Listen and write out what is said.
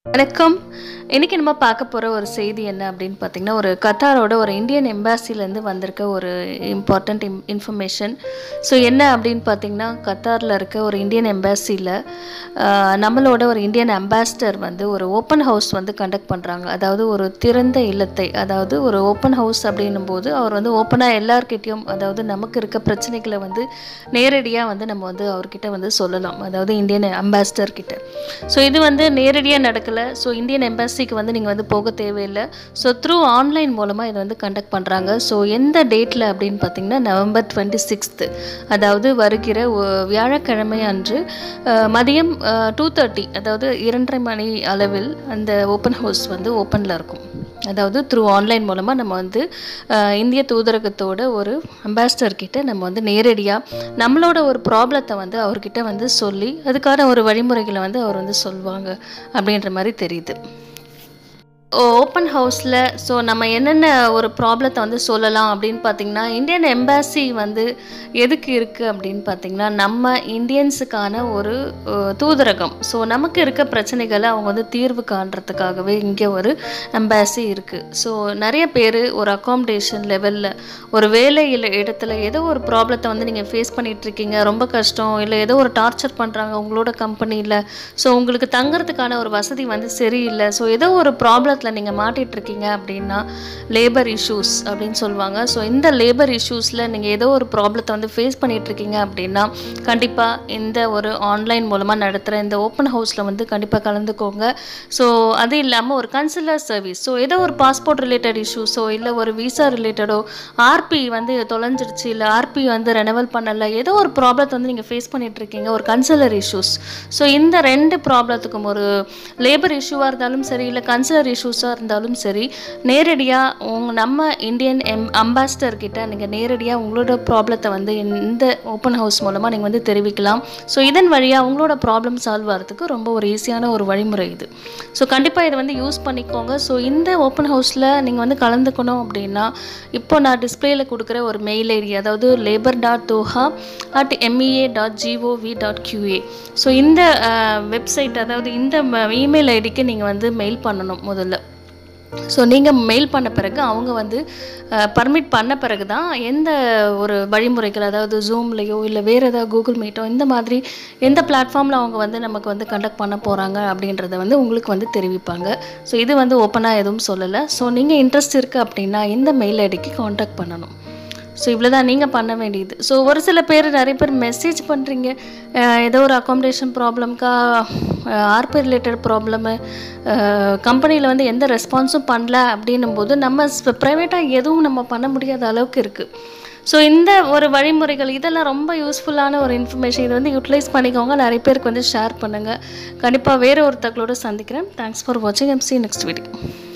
வணக்கம் இன்றைக்கி நம்ம பார்க்க போகிற ஒரு செய்தி என்ன அப்படின்னு பார்த்தீங்கன்னா ஒரு கத்தாரோட ஒரு இந்தியன் எம்பேசிலேருந்து வந்திருக்க ஒரு இம்பார்ட்டண்ட் இம் இன்ஃபர்மேஷன் ஸோ என்ன அப்படின்னு பார்த்தீங்கன்னா கத்தாரில் இருக்க ஒரு இந்தியன் எம்பேசியில் நம்மளோட ஒரு இந்தியன் அம்பாசிடர் வந்து ஒரு ஓப்பன் ஹவுஸ் வந்து கண்டக்ட் பண்ணுறாங்க அதாவது ஒரு திறந்த இல்லத்தை அதாவது ஒரு ஓப்பன் ஹவுஸ் அப்படின்னும் போது அவர் வந்து ஓப்பனாக எல்லார்கிட்டேயும் அதாவது நமக்கு இருக்க பிரச்சனைகளை வந்து நேரடியாக வந்து நம்ம வந்து அவர்கிட்ட வந்து சொல்லலாம் அதாவது இந்தியன் அம்பாசிடர் கிட்ட ஸோ இது வந்து நேரடியாக நடக்கலை ஸோ இந்தியன் எம்பசிக்கு வந்து நீங்கள் வந்து போக தேவையில்லை ஸோ த்ரூ ஆன்லைன் மூலமாக இதை வந்து கண்டக்ட் பண்ணுறாங்க ஸோ எந்த டேட்டில் அப்படின்னு பார்த்தீங்கன்னா நவம்பர் டுவெண்ட்டி சிக்ஸ்த்து அதாவது வருகிற ஒ- வியாழக்கிழமை அன்று அஹ், மதியம் டூ தேர்ட்டி அதாவது இரண்டரை மணி அளவில் அந்த ஓப்பன் ஹவுஸ் வந்து ஓப்பனில் இருக்கும் அதாவது த்ரூ ஆன்லைன் மூலமாக நம்ம வந்து அஹ், இந்திய தூதரகத்தோட ஒரு அம்பாசிடர் கிட்ட நம்ம வந்து நேரடியாக நம்மளோட ஒரு ப்ராப்ளத்தை வந்து அவர்கிட்ட வந்து சொல்லி அதுக்கான ஒரு வழிமுறைகளை வந்து அவர் வந்து சொல்லுவாங்க அப்படின்ற மாதிரி தெரியுது ஓப்பன் ஹவுஸில் ஸோ நம்ம என்னென்ன ஒரு ப்ராப்ளத்தை வந்து சொல்லலாம் அப்படின்னு பார்த்தீங்கன்னா இந்தியன் எம்பேசி வந்து எதுக்கு இருக்குது அப்படின்னு பார்த்தீங்கன்னா நம்ம இந்தியன்ஸுக்கான ஒரு அஹ், தூதரகம் ஸோ நமக்கு இருக்க பிரச்சனைகளை அவங்க வந்து தீர்வு காண்றதுக்காகவே இங்கே ஒரு எம்பேசி இருக்குது ஸோ நிறைய பேர் ஒரு அக்காமடேஷன் லெவலில் ஒரு வேலை இல்லை இடத்துல ஏதோ ஒரு ப்ராப்ளத்தை வந்து நீங்கள் ஃபேஸ் பண்ணிட்டு இருக்கீங்க ரொம்ப கஷ்டம் இல்லை ஏதோ ஒரு டார்ச்சர் பண்ணுறாங்க உங்களோட கம்பெனியில் ஸோ உங்களுக்கு தங்குறதுக்கான ஒரு வசதி வந்து சரியில்லை ஸோ ஏதோ ஒரு ப்ராப்ளத்தில் நீங்கள் மாட்டிட்டு இருக்கீங்க அப்படின்னா லேபர் இஷ்யூஸ் அப்படின்னு சொல்லுவாங்க ஸோ இந்த லேபர் இஷ்யூஸில் நீங்கள் ஏதோ ஒரு ப்ராப்ளத்தை வந்து ஃபேஸ் பண்ணிட்டு இருக்கீங்க அப்படின்னா கண்டிப்பாக இந்த ஒரு ஆன்லைன் மூலமாக நடத்துகிற இந்த ஓப்பன் ஹவுஸில் வந்து கண்டிப்பாக கலந்துக்கோங்க ஸோ அது இல்லாமல் ஒரு கன்சுலர் சர்வீஸ் ஸோ ஏதோ ஒரு பாஸ்போர்ட் ரிலேட்டட் இஷ்யூஸோ இல்லை ஒரு விசா ரிலேட்டடோ ஆர்பி வந்து தொலைஞ்சிருச்சு இல்லை ஆர்பி வந்து ரெனவல் பண்ணலை ஏதோ ஒரு ப்ராப்ளத்தை வந்து நீங்கள் ஃபேஸ் பண்ணிட்டு இருக்கீங்க ஒரு கன்சுலர் இஷ்யூஸ் ஸோ இந்த ரெண்டு ப்ராப்ளத்துக்கும் ஒரு லேபர் இஷ்யூவாக இருந்தாலும் சரி இல்லை கன்சுலர் இஷ்யூஸாக இருந்தாலும் சரி நேரடியாக உங்க நம்ம இந்தியன் எம் அம்பாசிடர் கிட்ட நீங்கள் நேரடியாக உங்களோட ப்ராப்ளத்தை வந்து இந்த ஓப்பன் ஹவுஸ் மூலமாக நீங்கள் வந்து தெரிவிக்கலாம் ஸோ இதன் வழியாக உங்களோட ப்ராப்ளம் சால்வ் ஆகிறதுக்கு ரொம்ப ஒரு ஈஸியான ஒரு வழிமுறை இது ஸோ கண்டிப்பாக இதை வந்து யூஸ் பண்ணிக்கோங்க ஸோ இந்த ஓப்பன் ஹவுஸில் நீங்கள் வந்து கலந்துக்கணும் அப்படின்னா இப்போ நான் டிஸ்பிளேல கொடுக்குற ஒரு மெயில் ஐடி அதாவது labour dot Doha at MEA dot GOV dot QA so இந்த வெப்சைட் அதாவது இந்த இமெயில் ஐடிக்கு நீங்கள் வந்து மெயில் பண்ணணும் முதல்ல ஸோ நீங்கள் மெயில் பண்ண பிறகு அவங்க வந்து பர்மிட் பண்ண பிறகு தான் எந்த ஒரு வழிமுறைகள் அதாவது ஜூம்லேயோ இல்லை வேறு ஏதாவது கூகுள் மீட்டோ இந்த மாதிரி எந்த பிளாட்ஃபார்மில் அவங்க வந்து நமக்கு வந்து கண்டக்ட் பண்ண போகிறாங்க அப்படின்றத வந்து உங்களுக்கு வந்து தெரிவிப்பாங்க ஸோ இது வந்து ஓப்பனாக எதுவும் சொல்லலை ஸோ நீங்கள் இன்ட்ரெஸ்ட் இருக்குது அப்படின்னா இந்த மெயில் ஐடிக்கு காண்டாக்ட் பண்ணணும் ஸோ இவ்வளோ தான் நீங்கள் பண்ண வேண்டியது ஸோ ஒரு சில பேர் நிறைய பேர் மெசேஜ் பண்ணுறீங்க ஏதோ ஒரு அக்காமடேஷன் ப்ராப்ளம்க்கா ஆர்பி ரிலேட்டட் ப்ராப்ளமு கம்பெனியில் வந்து எந்த ரெஸ்பான்ஸும் பண்ணல அப்படின்னும் போது நம்ம ப்ரைவேட்டாக எதுவும் நம்ம பண்ண முடியாத அளவுக்கு இருக்குது ஸோ இந்த ஒரு வழிமுறைகள் இதெல்லாம் ரொம்ப யூஸ்ஃபுல்லான ஒரு இன்ஃபர்மேஷன் இதை வந்து யூட்டிலைஸ் பண்ணிக்கோங்க நிறைய பேருக்கு வந்து ஷேர் பண்ணுங்கள் கண்டிப்பாக வேறு ஒரு தகவலோடு சந்திக்கிறேன் தேங்க்ஸ் ஃபார் வாட்சிங் எம் சி நெக்ஸ்ட் வீடியோ